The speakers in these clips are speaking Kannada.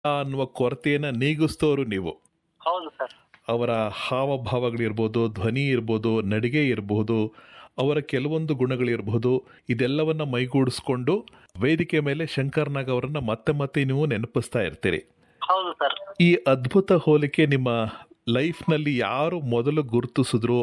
ಅನ್ನುವ ಕೊರತೆಯನ್ನ ನೀಗಿಸ್ತೋರು ನೀವು ಹೌದು ಸರ್ ಅವರ ಹಾವಭಾವಗಳಿರ್ಬೋದು ಧ್ವನಿ ಇರ್ಬೋದು ನಡಿಗೆ ಇರಬಹುದು ಅವರ ಕೆಲವೊಂದು ಗುಣಗಳಿರಬಹುದು ಇದೆಲ್ಲವನ್ನ ಮೈಗೂಡಿಸ್ಕೊಂಡು ವೇದಿಕೆ ಮೇಲೆ ಶಂಕರ್ ನಾಗ್ ಅವರನ್ನ ಮತ್ತೆ ಮತ್ತೆ ನೀವು ನೆನಪಿಸ್ತಾ ಇರ್ತೀರಿ ಹೌದು ಸರ್ ಈ ಅದ್ಭುತ ಹೋಲಿಕೆ ನಿಮ್ಮ ಲೈಫ್ನಲ್ಲಿ ಯಾರು ಮೊದಲು ಗುರುತಿಸಿದ್ರು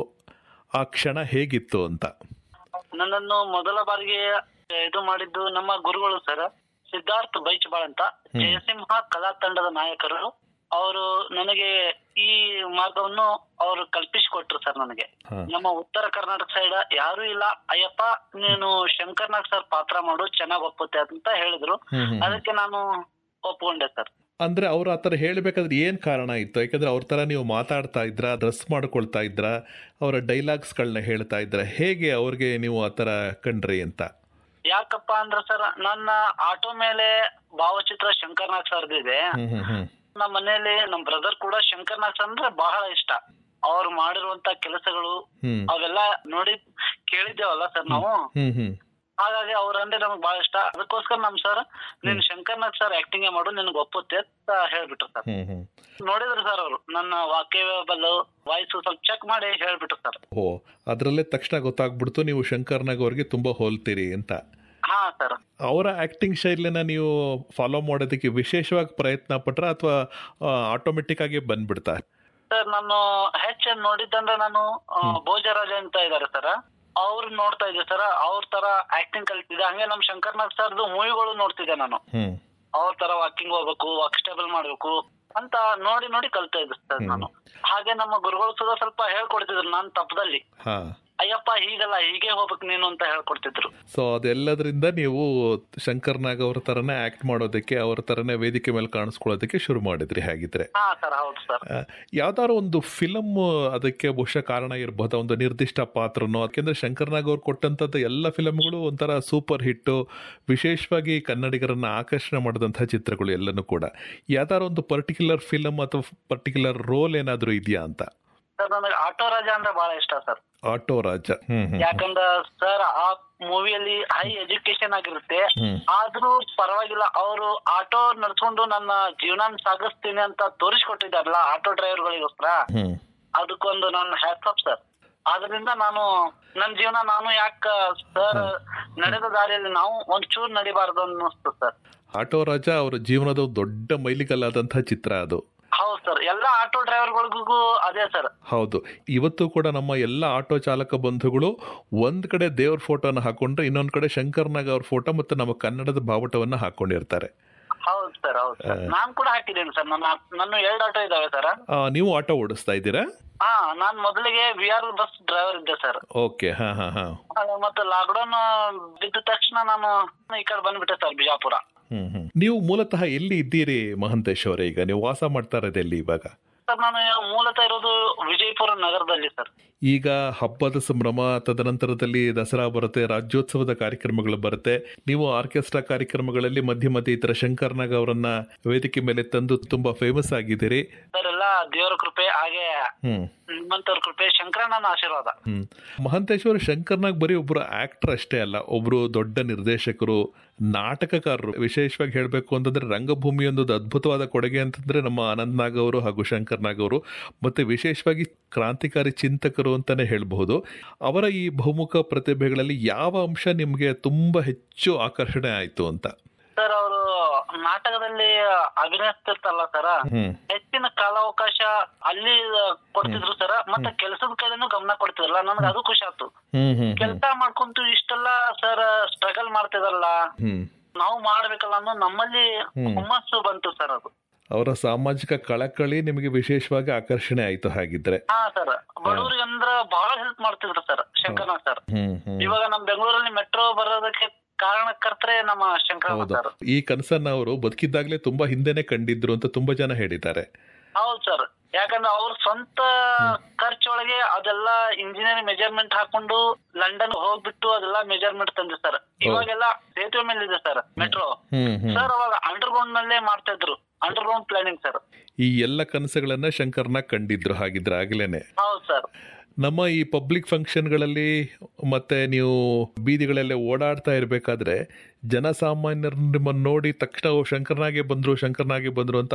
ಆ ಕ್ಷಣ ಹೇಗಿತ್ತು ಅಂತ ನನ್ನನ್ನು ಮೊದಲ ಬಾರಿಗೆ ಇದು ಮಾಡಿದ್ದು ನಮ್ಮ ಗುರುಗಳು ಸರ್ ಸಿದ್ಧಾರ್ಥ್ ಬೈಚ್ಬಾಳ್ ಅಂತ ಹ್ಮ್. ಜಯಸಿಂಹ ಕಲಾ ತಂಡದ ನಾಯಕರು ಅವರು ನನಗೆ ಈ ಮಾರ್ಗವನ್ನು ಅವರು ಕಲ್ಪಿಸಿಕೊಟ್ರು ಸರ್ ನನಗೆ ಹಾ. ನಮ್ಮ ಉತ್ತರ ಕರ್ನಾಟಕ ಸೈಡ್ ಯಾರು ಇಲ್ಲ ಅಯ್ಯಪ್ಪ ನೀನು ಶಂಕರ್ನಾಗ್ ಸರ್ ಪಾತ್ರ ಮಾಡು ಚೆನ್ನಾಗ್ ಒಪ್ಪುತ್ತೆ ಅಂತ ಹೇಳಿದ್ರು ಅದಕ್ಕೆ ನಾನು ಒಪ್ಕೊಂಡೆ ಸರ್ ಅಂದ್ರೆ ಅವ್ರು ಆತರ ಹೇಳ್ಬೇಕಾದ್ರೆ ಏನ್ ಕಾರಣ ಇತ್ತು ಯಾಕಂದ್ರೆ ಅವ್ರ ತರ ನೀವು ಮಾತಾಡ್ತಾ ಇದ್ರ ಡ್ರೆಸ್ ಮಾಡ್ಕೊಳ್ತಾ ಇದ್ರ ಅವರ ಡೈಲಾಗ್ಸ್ಗಳನ್ನ ಹೇಳ್ತಾ ಇದ್ರ ಹೇಗೆ ಅವ್ರಿಗೆ ನೀವು ಆತರ ಕಂಡ್ರಿ ಅಂತ ಯಾಕಪ್ಪ ಅಂದ್ರೆ ಸರ್ ನನ್ನ ಆಟೋ ಮೇಲೆ ಭಾವಚಿತ್ರ ಶಂಕರ್ನಾಗ್ ಸರ್ದಿದೆ ಹ್ಮ್ ಹ್ಮ್ ಹ್ಮ್ ನಮ್ಮ ಮನೆಯಲ್ಲಿ ನಮ್ ಬ್ರದರ್ ಕೂಡ ಶಂಕರ್ನಾಗ್ ಸರ್ ಅಂದ್ರೆ ಬಹಳ ಇಷ್ಟ ಅವ್ರು ಮಾಡಿರುವಂತ ಕೆಲಸಗಳು ಹ್ಮ್ ಅವೆಲ್ಲ ನೋಡಿ ಕೇಳಿದ್ದೇವಲ್ಲ ಸರ್ ನಾವು ಹ್ಮ್ ಹ್ಮ್ ಹಾಗಾಗಿ ಅವ್ರಂದ್ರೆ ನಮ್ಗೆ ಬಹಳ ಇಷ್ಟ ಅದಕ್ಕೋಸ್ಕರ ನಮ್ ಸರ್ ನೀನ್ ಶಂಕರ್ನಾಗ್ ಸರ್ ಆಕ್ಟಿಂಗ್ ಮಾಡು ನಿನ್ಗೆ ಒಪ್ಪುತ್ತೆ ಅಂತ ಹೇಳ್ಬಿಟ್ರು ಸರ್ ಹ್ಮ್ ಹ್ಮ್ ನೋಡಿದ್ರು ಸರ್ ಅವರು ನನ್ನ ವಾಕ್ಯ ವಾಯ್ಸ್ ಸ್ವಲ್ಪ ಚೆಕ್ ಮಾಡಿ ಹೇಳ್ಬಿಟ್ರು ಸರ್ ಓ ಅದರಲ್ಲೇ ತಕ್ಷಣ ಗೊತ್ತಾಗ್ಬಿಡ್ತು ನೀವು ಶಂಕರ್ನಾಗ್ ಅವ್ರಿಗೆ ತುಂಬಾ ಹೋಲ್ತೀರಿ ಅಂತ ಹಾ ಸರ್ ಅವರ ಆಕ್ಟಿಂಗ್ ಶೈಲಿನ ನೀವು ಫಾಲೋ ಮಾಡೋದಕ್ಕೆ ವಿಶೇಷವಾಗಿ ಪ್ರಯತ್ನ ಪಟ್ರ ಅಥವಾ ಆಟೋಮೆಟಿಕ್ ಆಗಿ ಬಂದ್ಬಿಡ್ತಾ ಸರ್ ನಾನು ಹೆಚ್ಚು ನೋಡಿದ್ದಂದ್ರೆ ನಾನು ಆ, ಭೋಜರಾಜ ಅಂತ ಇದಾರೆ ಸರ್ ಅವ್ರು ನೋಡ್ತಾ ಇದ್ದೆ ಸರ್ ಅವ್ರ ತರ ಆಕ್ಟಿಂಗ್ ಕಲ್ತಿದ್ದೆ ಹಂಗೆ ನಮ್ ಶಂಕರ್ನಾಗ್ ಸರ್ದು ಮೂವಿಗಳು ನೋಡ್ತಿದ್ದೆ ನಾನು ಹ್ಮ್ ಅವ್ರ ತರ ವಾಕಿಂಗ್ ಹೋಗ್ಬೇಕು ವಾಕ್ ಸ್ಟೇಬಲ್ ಮಾಡ್ಬೇಕು ಅಂತ ನೋಡಿ ನೋಡಿ ಕಲ್ತಾ ಇದ್ದೆ ಸರ್ ನಾನು ಹಾಗೆ ನಮ್ಮ ಗುರುಗಳು ಸುಧಾ ಸ್ವಲ್ಪ ಹೇಳ್ಕೊಡ್ತಿದ್ರು ನಾನ್ ತಪ್ಪದಲ್ಲಿ ಹಾ ಅಯ್ಯಪ್ಪ ಹೀಗಲ್ಲ ಹೀಗೆ ಹೋಗ್ಬೇಕು ನೀನು ಅಂತ ಹೇಳ್ಕೊಡ್ತಿದ್ರು ಸೊ ಅದೆಲ್ಲದರಿಂದ ನೀವು ಶಂಕರ್ ನಾಗ್ ಅವ್ರ ತರನೇ ಆಕ್ಟ್ ಮಾಡೋದಕ್ಕೆ ಅವ್ರ ತರನೇ ವೇದಿಕೆ ಮೇಲೆ ಕಾಣಿಸ್ಕೊಳ್ಳೋದಕ್ಕೆ ಶುರು ಮಾಡಿದ್ರಿ ಹಾಗಿದ್ರೆ ಹಾ ಸರ್ ಹೌದು ಸರ್ ಆ, ಯಾವ್ದಾದ್ರು ಒಂದು ಫಿಲಮ್ ಅದಕ್ಕೆ ಬಹುಶಃ ಕಾರಣ ಇರಬಹುದು ಒಂದು ನಿರ್ದಿಷ್ಟ ಪಾತ್ರನೋ ಯಾಕೆಂದ್ರೆ ಶಂಕರ್ ನಾಗ್ ಅವ್ರು ಕೊಟ್ಟಂತದ್ದು ಎಲ್ಲ ಫಿಲಮ್ಗಳು ಒಂಥರ ಸೂಪರ್ ಹಿಟ್ಟು ವಿಶೇಷವಾಗಿ ಕನ್ನಡಿಗರನ್ನ ಆಕರ್ಷಣೆ ಮಾಡಿದಂತಹ ಚಿತ್ರಗಳು ಎಲ್ಲನೂ ಕೂಡ ಯಾವ್ದಾದ್ರು ಒಂದು ಪರ್ಟಿಕ್ಯುಲರ್ ಫಿಲಮ್ ಅಥವಾ ಪರ್ಟಿಕ್ಯುಲರ್ ರೋಲ್ ಏನಾದರೂ ಇದೆಯಾ ಅಂತ ಸರ್ ನನಗೆ ಆಟೋ ರಾಜ ಅಂದ್ರೆ ಬಹಳ ಇಷ್ಟ ಸರ್ ಆಟೋ ರಾಜ ಹ್ಮ್ ಹ್ಮ್ ಯಾಕಂದ್ರೆ ಸರ್ ಆ ಮೂವಿಯಲ್ಲಿ ಹೈ ಎಜುಕೇಶನ್ ಆಗಿರುತ್ತೆ ಹ್ಮ್ ಆದ್ರೂ ಪರವಾಗಿಲ್ಲ ಅವರು ಆಟೋ ನಡ್ಸ್ಕೊಂಡು ನನ್ನ ಜೀವನ ಸಾಗಿಸ್ತೀನಿ ಅಂತ ತೋರಿಸ್ಕೊಟ್ಟಿದ್ದಾರಲ್ಲ ಆಟೋ ಡ್ರೈವರ್ಗಳಿಗೋಸ್ಕರ ಹ್ಮ್ ಅದಕ್ಕೊಂದು ನನ್ನ ಹ್ಯಾಟ್ಸ್ ಸರ್ ಆದ್ರಿಂದ ನಾನು ನನ್ನ ಜೀವನ ನಾನು ಯಾಕ ಸರ್ ನಡೆದ ದಾರಿಯಲ್ಲಿ ನಾವು ಒಂಚೂರು ನಡಿಬಾರ್ದು ಅನ್ನಿಸ್ತು ಸರ್ ಆಟೋ ರಾಜ ಅವರ ಜೀವನದ ಒಂದು ದೊಡ್ಡ ಮೈಲಿಗಲ್ಲಾದಂತಹ ಚಿತ್ರ ಅದು ಹೌದು ಸರ್ ಎಲ್ಲಾ ಆಟೋ ಡ್ರೈವರ್ಗಳಿಗೂ ಅದೇ ಸರ್ ಹೌದು ಇವತ್ತು ಕೂಡ ನಮ್ಮ ಎಲ್ಲ ಆಟೋ ಚಾಲಕ ಬಂಧುಗಳು ಒಂದ್ ಕಡೆ ದೇವ್ರ ಫೋಟೋನ ಹಾಕೊಂಡ್ರೆ ಇನ್ನೊಂದ್ ಕಡೆ ಶಂಕರ್ ನಾಗ್ ಅವ್ರ ಫೋಟೋ ಮತ್ತೆ ನಮ್ಮ ಕನ್ನಡದ ಬಾವುಟವನ್ನ ಹಾಕೊಂಡಿರ್ತಾರೆ ಹೌದು ಸರ್ ಹೌದು ಸರ್ ನಾನ್ ಕೂಡ ಹಾಕಿದ್ದೀನಿ ಸರ್ ನನ್ನ ನನ್ನ ಎರಡು ಆಟೋ ಇದಾವೆ ಸರ್ ಆ, ನೀವು ಆಟೋ ಓಡಿಸ್ತಾ ಇದ್ದೀರಾ ಹಾ ನಾನ್ ಮೊದಲಿಗೆ ವಿ ಆರ್ ಬಸ್ ಡ್ರೈವರ್ ಇದ್ದೆ ಸರ್ ಓಕೆ ಹಾ ಹಾ ಹಾ ಮತ್ತೆ ಲಾಕ್ಡೌನ್ ಬಿದ್ದ ತಕ್ಷಣ ನಾನು ಈ ಕಡೆ ಬಂದ್ಬಿಟ್ಟೆ ಸರ್ ಬಿಜಾಪುರ ಹ್ಮ್ ಹ್ಮ್ ನೀವು ಮೂಲತಃ ಎಲ್ಲಿ ಇದ್ದೀರಿ ಮಹಂತೇಶ್ ಅವರೇ ಈಗ ನೀವು ವಾಸ ಮಾಡ್ತಾ ಇರೋದು ಎಲ್ಲಿ ಇವಾಗ ಸರ್ ನಾನು ಮೂಲತಃ ಇರೋದು ವಿಜಯಪುರ ನಗರದಲ್ಲಿ ಸರ್ ಈಗ ಹಬ್ಬದ ಸಂಭ್ರಮ ತದನಂತರದಲ್ಲಿ ದಸರಾ ಬರುತ್ತೆ ರಾಜ್ಯೋತ್ಸವದ ಕಾರ್ಯಕ್ರಮಗಳು ಬರುತ್ತೆ ನೀವು ಆರ್ಕೆಸ್ಟ್ರಾ ಕಾರ್ಯಕ್ರಮಗಳಲ್ಲಿ ಮಧ್ಯೆ ಮಧ್ಯೆ ಈ ತರ ಶಂಕರ್ ನಾಗ್ ಅವರನ್ನ ವೇದಿಕೆ ಮೇಲೆ ತಂದು ತುಂಬಾ ಫೇಮಸ್ ಆಗಿದ್ದೀರಿ ಸರ್ ಎಲ್ಲ ದೇವರ ಕೃಪೆ ಹಾಗೆ ಹ್ಮ್ ನಿಮ್ಮಂತವ್ರ ಕೃಪೆ ಶಂಕರಣ್ಣನ ಆಶೀರ್ವಾದ ಹ್ಮ್ ಮಹಂತೇಶ್ವರ ಶಂಕರ್ನಾಗ್ ಬರೀ ಒಬ್ರು ಆಕ್ಟರ್ ಅಷ್ಟೇ ಅಲ್ಲ ಒಬ್ರು ದೊಡ್ಡ ನಿರ್ದೇಶಕರು ನಾಟಕಕಾರರು ವಿಶೇಷವಾಗಿ ಹೇಳಬೇಕು ಅಂತಂದ್ರೆ ರಂಗಭೂಮಿಯೊಂದು ಅದ್ಭುತವಾದ ಕೊಡುಗೆ ಅಂತಂದ್ರೆ ನಮ್ಮ ಅನಂತ್ ನಾಗ್ ಅವರು ಹಾಗೂ ಶಂಕರ್ ನಾಗ್ ಅವರು ಮತ್ತೆ ವಿಶೇಷವಾಗಿ ಕ್ರಾಂತಿಕಾರಿ ಚಿಂತಕರು ಅಂತಾನೆ ಹೇಳಬಹುದು ಅವರ ಈ ಬಹುಮುಖ ಪ್ರತಿಭೆಗಳಲ್ಲಿ ಯಾವ ಅಂಶ ನಿಮ್ಗೆ ತುಂಬಾ ಹೆಚ್ಚು ಆಕರ್ಷಣೆ ಆಯ್ತು ಅಂತ ಸರ್ ಅವರು ನಾಟಕದಲ್ಲಿ ಅಭಿನಯಿಸ್ತಿರ್ತಲ್ಲ ಸರ್ ಹ್ಮ್ ಹೆಚ್ಚಿನ ಕಾಲಾವಕಾಶ ಅಲ್ಲಿ ಕೊಡ್ತಿದ್ರು ಸರ್ ಮತ್ತೆ ಕೆಲಸದ ಕಡೆನೂ ಗಮನ ಕೊಡ್ತಿದ್ರಲ್ಲ ನನಗೆ ಅದು ಖುಷಿ ಆಯ್ತು ಹ್ಮ್ ಹ್ಮ್ ಕೆಲಸ ಮಾಡ್ಕೊಂತು ಇಷ್ಟೆಲ್ಲ ಸರ್ ಸ್ಟ್ರಗಲ್ ಮಾಡ್ತಿದಾರಲ್ಲ ಹ್ಮ್ ನಾವು ಮಾಡ್ಬೇಕಲ್ಲ ಅನ್ನೋ ನಮ್ಮಲ್ಲಿ ಹುಮ್ಮಸ್ಸು ಬಂತು ಸರ್ ಅದು ಅವರ ಸಾಮಾಜಿಕ ಕಳಕಳಿ ನಿಮಗೆ ವಿಶೇಷವಾಗಿ ಆಕರ್ಷಣೆ ಆಯ್ತು ಹಾಗಿದ್ರೆ ಹಾ ಸರ್ ಬಡವರಿಗೆ ಅಂದ್ರ ಬಹಳ ಹೆಲ್ಪ್ ಮಾಡ್ತಿದ್ರು ಸರ್ ಶಂಕರನಾಥ್ ಸರ್ ಹ್ಮ್ ಹ್ಮ್ ಇವಾಗ ನಮ್ ಬೆಂಗಳೂರಲ್ಲಿ ಮೆಟ್ರೋ ಬರೋದಕ್ಕೆ ಕಾರಣಕರ್ತರೆ ನಮ್ಮ ಶಂಕರನಾಥ್ ಹೌದು ಸರ್ ಈ ಕನಸನ್ನ ಅವರು ಬದುಕಿದ್ದಾಗ್ಲೇ ತುಂಬಾ ಹಿಂದೆನೆ ಕಂಡಿದ್ರು ಅಂತ ತುಂಬಾ ಜನ ಹೇಳಿದ್ದಾರೆ ಹೌದು ಸರ್ ಯಾಕಂದ್ರೆ ಅವ್ರ ಸ್ವಂತ ಖರ್ಚೊಳಗೆ ಅದೆಲ್ಲ ಇಂಜಿನಿಯರಿಂಗ್ ಮೆಜರ್ಮೆಂಟ್ ಹಾಕೊಂಡು ಲಂಡನ್ ಹೋಗ್ಬಿಟ್ಟು ಅದೆಲ್ಲ ಮೆಜರ್ಮೆಂಟ್ ತಂದೆ ಸರ್ ಇವಾಗೆಲ್ಲ ಸೇತುವೆ ಮೇಲೆ ಇದೆ ಸರ್ ಮೆಟ್ರೋ ಹ್ಮ್ ಹ್ಮ್ ಸರ್ ಅವಾಗ ಅಂಡರ್ ಗ್ರೌಂಡ್ ನಲ್ಲೇ ಮಾಡ್ತಾ ಇದ್ರು ಅಂಡರ್ ಗ್ರೌಂಡ್ ಪ್ಲಾನಿಂಗ್ ಸರ್ ಈ ಎಲ್ಲ ಕನಸುಗಳನ್ನ ಶಂಕರ್ನ ಕಂಡಿದ್ರು ಹಾಗಿದ್ರೆ ಆಗ್ಲೇನೆ ಹೌದು ಸರ್ ನಮ್ಮ ಈ ಪಬ್ಲಿಕ್ ಫಂಕ್ಷನ್ಗಳಲ್ಲಿ ಮತ್ತೆ ನೀವು ಬೀದಿಗಳಲ್ಲೇ ಓಡಾಡ್ತಾ ಇರಬೇಕಾದ್ರೆ ಜನಸಾಮಾನ್ಯರು ನಿಮ್ಮನ್ನು ನೋಡಿ ತಕ್ಷಣ ಓ ಶಂಕರ್ನಾಗೆ ಬಂದ್ರು ಶಂಕರ್ನಾಗೆ ಬಂದ್ರು ಅಂತ